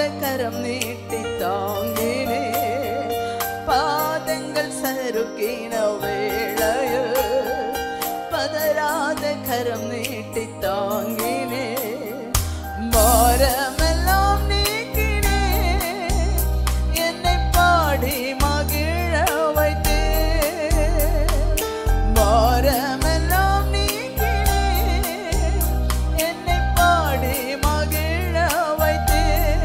கரம் நீட்டி தாங்கினே பாதங்கள் சருக்கின வேளையில் பதறாத கரம் நீட்டி தாங்கினே பாரமெல்லாம் நீக்கினே என்னை பாடி மகிழ வைத்தே பாரமெல்லாம் நீக்கினே என்னை பாடி மகிழ வைத்தே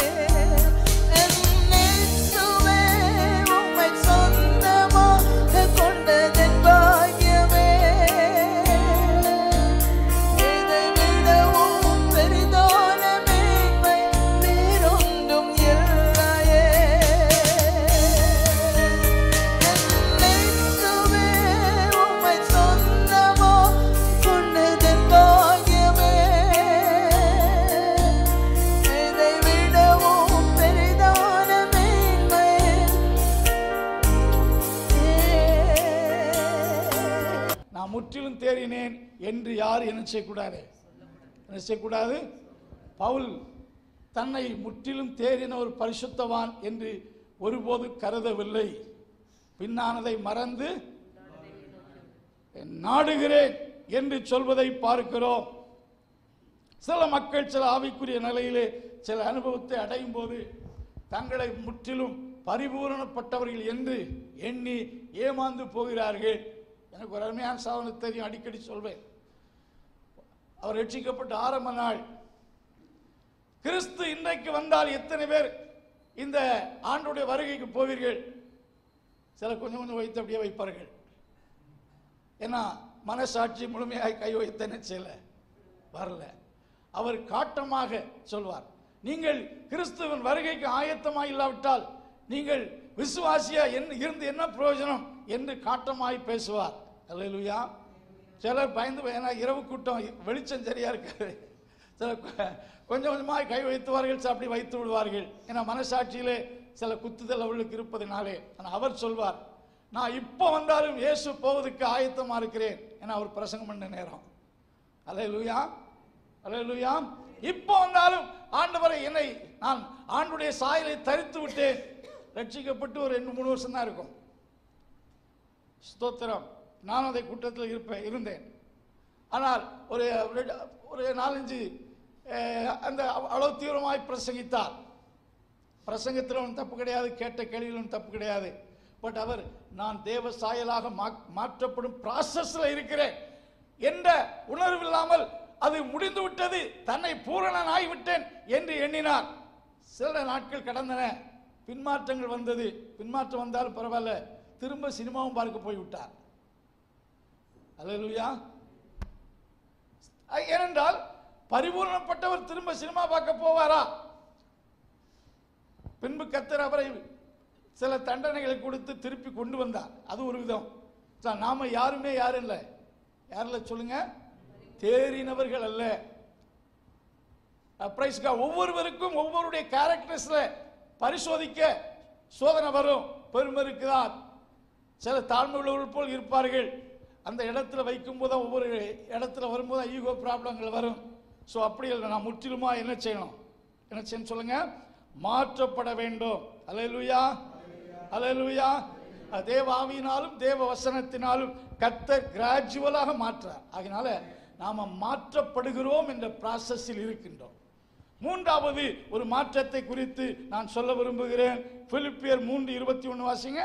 என்னேசுவே உம்மை சொந்தமாக கொண்டதன் பாக்கியமே இதை விடவும் பெரிதான மேன்மை வேறொன்றும் இல்லையே என்னேசுவே உம்மை சொந்தமாக கொண்டதன் பாக்கியமே இதை விடவும் பெரிதான மேன்மை நான் முற்றிலும் தேறினேன் என்று யார் என்ன செய்யக்கூடாது என்ன செய்யக்கூடாது பவுல் தன்னை முற்றிலும் தேறின ஒரு பரிசுத்தவான் என்று ஒருபோது கருதவில்லை பின்னானதை மறந்து நாடுகிறேன் என்று சொல்வதை பார்க்கிறோம் சில மக்கள் சில ஆவிக்குரிய நிலையிலே சில அனுபவத்தை அடையும் போது தங்களை முற்றிலும் பரிபூரணப்பட்டவர்கள் என்று எண்ணி ஏமாந்து போகிறார்கள் எனக்கு ஒரு அருமையான சாதனை தெரியும் அடிக்கடி சொல்வேன் அவர் ரட்சிக்கப்பட்ட ஆரம்ப நாள் கிறிஸ்து இன்றைக்கு வந்தால் எத்தனை பேர் இந்த ஆண்டுடைய வருகைக்கு போவீர்கள் சில கொஞ்சம் கொஞ்சம் வைத்து அப்படியே வைப்பார்கள் ஏன்னா மனசாட்சி முழுமையாக கை வைத்த நிச்சயில வரல அவர் காட்டமாக சொல்வார் நீங்கள் கிறிஸ்துவின் வருகைக்கு ஆயத்தமாக இல்லாவிட்டால் நீங்கள் விசுவாசியா என்ன இருந்து என்ன பிரயோஜனம் என்று காட்டமாய் பேசுவார் அல்லேலூயா சிலர் பயந்து போய், ஏன்னா இரவு கூட்டம் வெளிச்சம் சரியா இருக்காது சில கொ- கொஞ்சம் கொஞ்சமாக கை வைத்துவார்கள் சில அப்படி வைத்து விடுவார்கள் ஏன்னா மனசாட்சியிலே சில குத்துதல் அவர்களுக்கு இருப்பதினாலே ஆனால் அவர் சொல்வார் நான் இப்போ வந்தாலும் இயேசு போவதற்கு ஆயத்தமா இருக்கிறேன் ஏன்னா அவர் பிரசங்கம் பண்ண நேரம் அல்லேலூயா அல்லேலூயா இப்போ வந்தாலும் ஆண்டவரை என்னை நான் ஆண்டுடைய சாயலை தரித்து விட்டேன் ரட்சிக்கப்பட்டு ஒரு ரெண்டு மூணு வருஷம் தான் இருக்கும் ஸ்தோத்திரம் நான் அதை கூட்டத்தில் இருப்பேன் இருந்தேன் ஆனால் ஒரு ரெண்டு- ஒரு நாலஞ்சு அஹ், அந்த அவ்- அவ்வளவு தீவிரமாய் பிரசங்கித்தார் பிரசங்கத்தில் ஒன்றும் தப்பு கிடையாது கேட்ட கேள்வியிலும் தப்பு கிடையாது பட் அவர் நான் தேவ சாயலாக மா- மாற்றப்படும் ப்ராசஸ்ல இருக்கிறேன் என்ற உணர்வு இல்லாமல் அது முடிந்து விட்டது தன்னை பூரணன் ஆகிவிட்டேன் என்று எண்ணினார் சில நாட்கள் கடந்தன பின்மாற்றங்கள் வந்தது பின்மாற்றம் வந்தாலும் பரவாயில்ல திரும்ப சினிமாவும் பார்க்க போய்விட்டார் அல்லேலூயா அஹ் ஏனென்றால் பரிபூரணப்பட்டவர் திரும்ப சினிமா பார்க்க போவாரா பின்பு கத்தர் அவரை சில தண்டனைகளை கொடுத்து திருப்பி கொண்டு வந்தார் அது ஒரு விதம் சா, நாம யாருமே யாரும் இல்லை யாரில்ல சொல்லுங்க தேறினவர்கள் அல்ல பிரைஸ்கா ஒவ்வொருவருக்கும் ஒவ்வொருடைய கேரக்டர்ஸ்ல பரிசோதிக்க சோதனை வரும் பெருமை இருக்குதான் சில தாழ்மை உள்ளவர்கள் போல் இருப்பார்கள் அந்த இடத்துல வைக்கும்போது ஒவ்வொரு இடத்துல வரும்போது ஈகோ ப்ராப்ளங்கள் வரும் ஸோ அப்படி இல்லை நான் முற்றிலுமா என்ன செய்யணும் என்ன செய்யணும் சொல்லுங்க மாற்றப்பட வேண்டும் அல்லேலூயா அல்லேலூயா அது தேவ ஆவியினாலும் தேவ வசனத்தினாலும் கர்த்தர் கிராஜுவலாக மாற்றார் அதனால நாம மாற்றப்படுகிறோம் என்ற ப்ராசஸில் இருக்கின்றோம் மூன்றாவது ஒரு மாற்றத்தை குறித்து நான் சொல்ல விரும்புகிறேன் பிலிப்பியர் மூன்று இருபத்தி ஒன்று வாசிங்க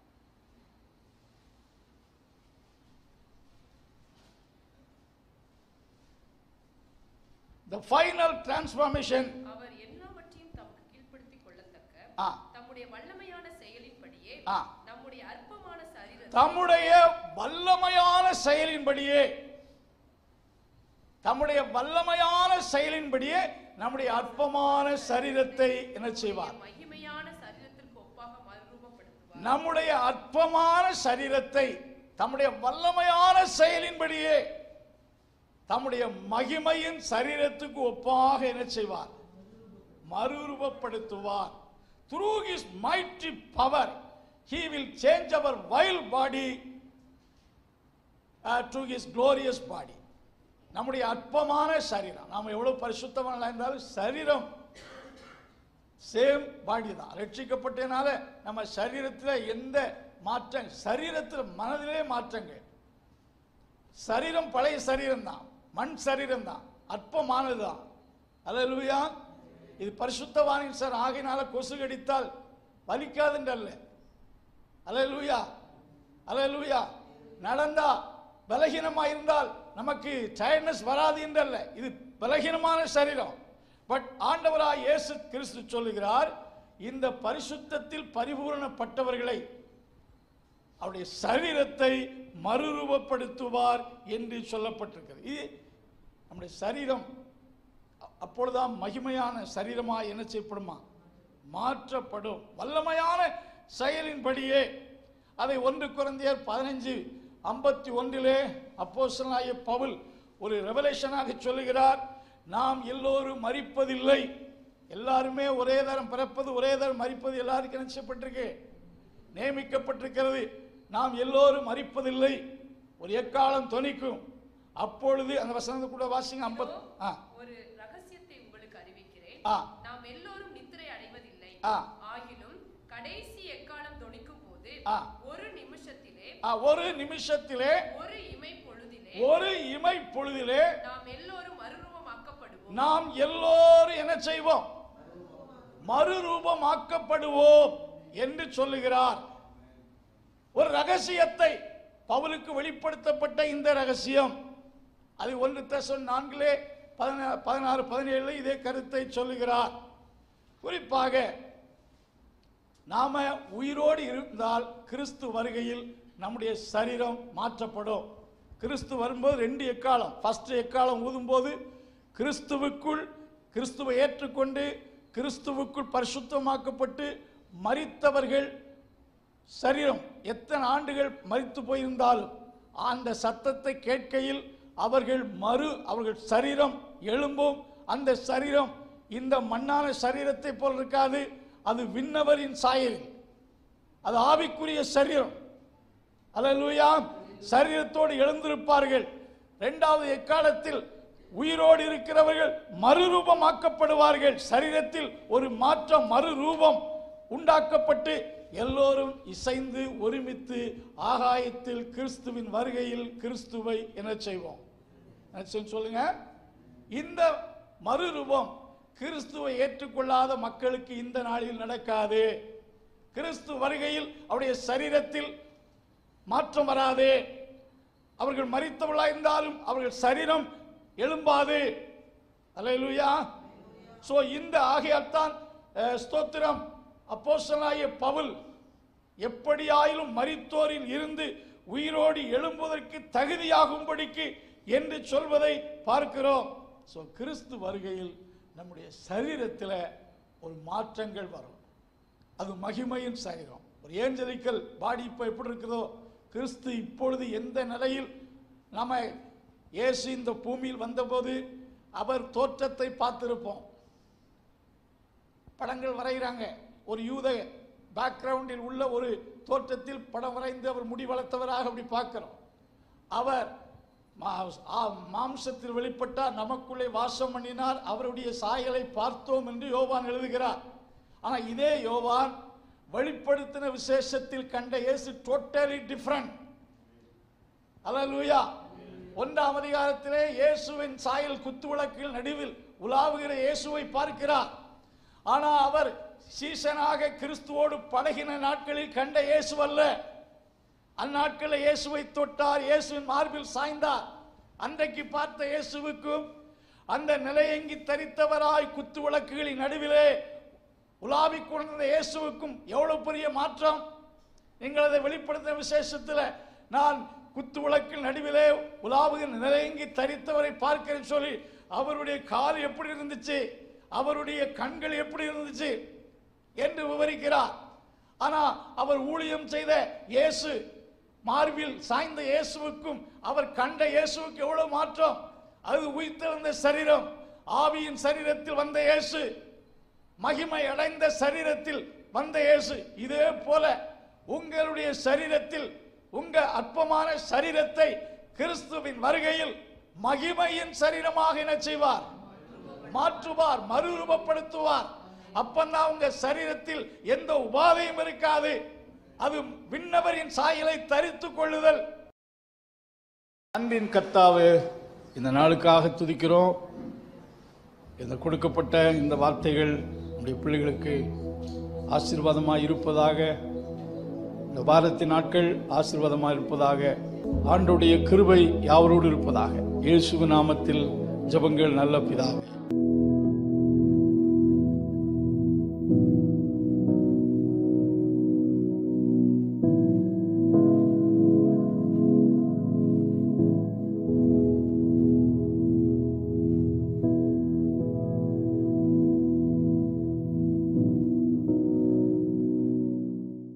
The final transformation அவர் எல்லாவற்றையும் தமக்கு கீழ்ப்படுத்திக் கொள்ளத்தக்க ஆ. தம்முடைய வல்லமையான செயலின்படியே ஆ. நம்முடைய அற்பமான சரீரத்தை தம்முடைய வல்லமையான செயலின்படியே தம்முடைய வல்லமையான செயலின்படியே நம்முடைய அற்பமான சரீரத்தை என்ன செய்வார் மகிமையான சரீரத்திற்கு ஒப்பாக மறுரூபப்படுத்துவார் நம்முடைய அற்பமான சரீரத்தை தம்முடைய வல்லமையான செயலின்படியே தம்முடைய மகிமையின் சரீரத்துக்கு ஒப்பாக என்ன செய்வார் மறுரூபப்படுத்துவார் through his mighty power he will change our vile body uh, to his glorious body நம்முடைய அற்பமான சரீரம் நாம் எவ்வளவு பரிசுத்தமான இருந்தாலும் சரீரம் சேம் பாடி தான் ரட்சிக்கப்பட்டனால நம்ம சரீரத்தில் எந்த மாற்றம் சரீரத்தில் மனதிலே மாற்றங்கள் சரீரம் பழைய சரீரம் தான் மண் சரீரம் தான் அற்பமானது தான் அல்லேலூயா இது பரிசுத்தவானின் சார் ஆகையினால கொசு கடித்தால் வலிக்காதுன்றல்ல அல்லேலூயா அல்லேலூயா நடந்தா பலகீனமா இருந்தால் நமக்கு டயர்ட்னஸ் வராது என்றல்ல இது பலகீனமான சரீரம் பட் ஆண்டவராய் இயேசு கிறிஸ்து சொல்லுகிறார் இந்த பரிசுத்தத்தில் பரிபூரணப்பட்டவர்களை அவருடைய சரீரத்தை மறுரூபப்படுத்துவார் என்று சொல்லப்பட்டிருக்கிறது இது நம்முடைய சரீரம் அ- அப்பொழுதுதான் மகிமையான சரீரமாய் என்ன செய்யப்படுமா மாற்றப்படும் வல்லமையான செயலின்படியே அதை ஒன்று குழந்தையர் பதினஞ்சு ஐம்பத்தி ஒன்றிலே அப்போஸ்தலனாகிய பவுல் ஒரு ரெவலேஷனாக சொல்லுகிறார் நாம் எல்லோரும் மரிப்பதில்லை எல்லாருமே ஒரே தரம் பிறப்பது ஒரே தரம் மரிப்பது எல்லாருக்கும் என்ன செய்யப்பட்டிருக்கு நியமிக்கப்பட்டிருக்கிறது நாம் எல்லோரும் மறிப்பதில்லை ஒரு எக்காலம் தொனிக்கும் அப்பொழுது அந்த வசனத்தை கூட வாசிங்க ஐம்பத் ஆ ஒரு ரகசியத்தை உங்களுக்கு அறிவிக்கிறேன் ஆ. நாம் எல்லோரும் நித்திரை அடைவதில்லை ஆ. ஆகிலும் கடைசி எக்காலம் தொனிக்கும் போது ஆ. ஒரு நிமிஷத்திலே ஆ, ஒரு நிமிஷத்திலே ஒரு இமை பொழுதிலே ஒரு இமை பொழுதிலே நாம் எல்லோரும் மறுரூபமாக்கப்படுவோம் நாம் எல்லோரும் என்ன செய்வோம் மறுரூபமாக்கப்படுவோம் என்று சொல்லுகிறார் ஒரு ரகசியத்தை பவுலுக்கு வெளிப்படுத்தப்பட்ட இந்த ரகசியம் அது ஒன்று தசன் நான்கிலே பதினா- பதினாறு பதினேழு இதே கருத்தை சொல்லுகிறார் குறிப்பாக நாம உயிரோடு இருந்தால் கிறிஸ்து வருகையில் நம்முடைய சரீரம் மாற்றப்படும் கிறிஸ்து வரும்போது ரெண்டு எக்காலம் ஃபர்ஸ்ட் எக்காலம் ஊதும்போது கிறிஸ்துவுக்குள் கிறிஸ்துவை ஏற்றுக்கொண்டு கிறிஸ்துவுக்குள் பரிசுத்தமாக்கப்பட்டு மரித்தவர்கள் சரீரம் எத்தனை ஆண்டுகள் மரித்து போயிருந்தாலும் அந்த சத்தத்தை கேட்கையில் அவர்கள் மறு அவர்கள் சரீரம் எழும்பும் அந்த சரீரம் இந்த மண்ணான சரீரத்தை போல் இருக்காது அது விண்ணவரின் சாயல் அது ஆவிக்குரிய சரீரம் அல்லேலூயா சரீரத்தோடு எழுந்திருப்பார்கள் இரண்டாவது எக்காலத்தில் உயிரோடு இருக்கிறவர்கள் மறுரூபமாக்கப்படுவார்கள் சரீரத்தில் ஒரு மாற்றம் மறுரூபம் உண்டாக்கப்பட்டு எல்லோரும் இசைந்து ஒருமித்து ஆகாயத்தில் கிறிஸ்துவின் வருகையில் கிறிஸ்துவை என்ன செய்வோம் என்ன செய்வோம் சொல்லுங்க இந்த மறுரூபம் கிறிஸ்துவை ஏற்றுக்கொள்ளாத மக்களுக்கு இந்த நாளில் நடக்காது கிறிஸ்து வருகையில் அவருடைய சரீரத்தில் மாற்றம் வராது அவர்கள் மரித்தவர்களாக இருந்தாலும் அவர்கள் சரீரம் எழும்பாது அல்லேலூயா சோ இந்த ஆகையால்தான் அஹ், ஸ்தோத்திரம் அப்போஸ்தலனாகிய பவுல் எப்படியாயிலும் மரித்தோரில் இருந்து உயிரோடு எழும்புவதற்கு தகுதியாகும்படிக்கு என்று சொல்வதை பார்க்கிறோம் சோ கிறிஸ்து வருகையில் நம்முடைய சரீரத்தில் ஒரு மாற்றங்கள் வரும் அது மகிமையின் சரீரம் ஒரு ஏஞ்சலிக்கல் பாடி இப்போ எப்படி இருக்குதோ கிறிஸ்து இப்பொழுது எந்த நிலையில் நம்ம இயேசு இந்த பூமியில் வந்தபோது அவர் தோற்றத்தை பார்த்திருப்போம் படங்கள் வரைகிறாங்க ஒரு யூத பேக்ரவுண்டில் உள்ள ஒரு தோற்றத்தில் படம் வரைந்து அவர் முடி வளர்த்தவராக அப்படி பார்க்கிறோம் அவர் மா- ஆ- மாம்சத்தில் வெளிப்பட்டார் நமக்குள்ளே வாசம் பண்ணினார் அவருடைய சாயலை பார்த்தோம் என்று யோவான் எழுதுகிறார் ஆனா இதே யோவான் வெளிப்படுத்தின விசேஷத்தில் கண்ட இயேசு டோட்டலி டிஃப்ரெண்ட் அல்லேலூயா ஒன்றாம் அதிகாரத்திலே இயேசுவின் சாயல் குத்துவிளக்கில் நடுவில் உலாவுகிற இயேசுவை பார்க்கிறார் ஆனா அவர் சீசனாக கிறிஸ்துவோடு பழகின நாட்களில் கண்ட இயேசு அல்ல அந்நாட்களில் இயேசுவை தொட்டார் இயேசுவின் மார்பில் சாய்ந்தார் அன்றைக்கு பார்த்த இயேசுவுக்கும் அந்த நிலையங்கி தரித்தவராய் குத்து விளக்குகளின் நடுவிலே உலாவிக் கொண்டிருந்த இயேசுவுக்கும் எவ்வளவு பெரிய மாற்றம் நீங்கள் அதை வெளிப்படுத்தின விசேஷத்தில் நான் குத்து விளக்கில் நடுவிலே உலாவுகிற நிலையங்கி தரித்தவரை பார்க்கிறேன் சொல்லி அவருடைய கால் எப்படி இருந்துச்சு அவருடைய கண்கள் எப்படி இருந்துச்சு என்று விவரிக்கிறார் ஆனா அவர் ஊழியம் செய்த இயேசு மார்பில் சாய்ந்த இயேசுவுக்கும் அவர் கண்ட இயேசுவுக்கு எவ்வளவு மாற்றம் அது உயிர்த்தெழுந்த சரீரம் ஆவியின் சரீரத்தில் வந்த இயேசு மகிமை அடைந்த சரீரத்தில் வந்த இயேசு இதே போல உங்களுடைய சரீரத்தில் உங்க அற்பமான சரீரத்தை கிறிஸ்துவின் வருகையில் மகிமையின் சரீரமாக என்ன செய்வார் மாற்றுவார் மறுரூபப்படுத்துவார் அப்பந்தான் உங்க சரீரத்தில் எந்த உபாதையும் இருக்காது அது விண்ணவரின் சாயலை தரித்துக் கொள்ளுதல் அன்பின் கர்த்தாவே இந்த நாளுக்காக துதிக்கிறோம் இந்த கொடுக்கப்பட்ட இந்த வார்த்தைகள் நம்முடைய பிள்ளைகளுக்கு ஆசீர்வாதமாக இருப்பதாக இந்த வாரத்தின் நாட்கள் ஆசீர்வாதமாக இருப்பதாக ஆண்டுடைய கிருபை யாவரோடு இருப்பதாக இயேசு நாமத்தில் ஜெபங்கள் நல்ல பிதாவே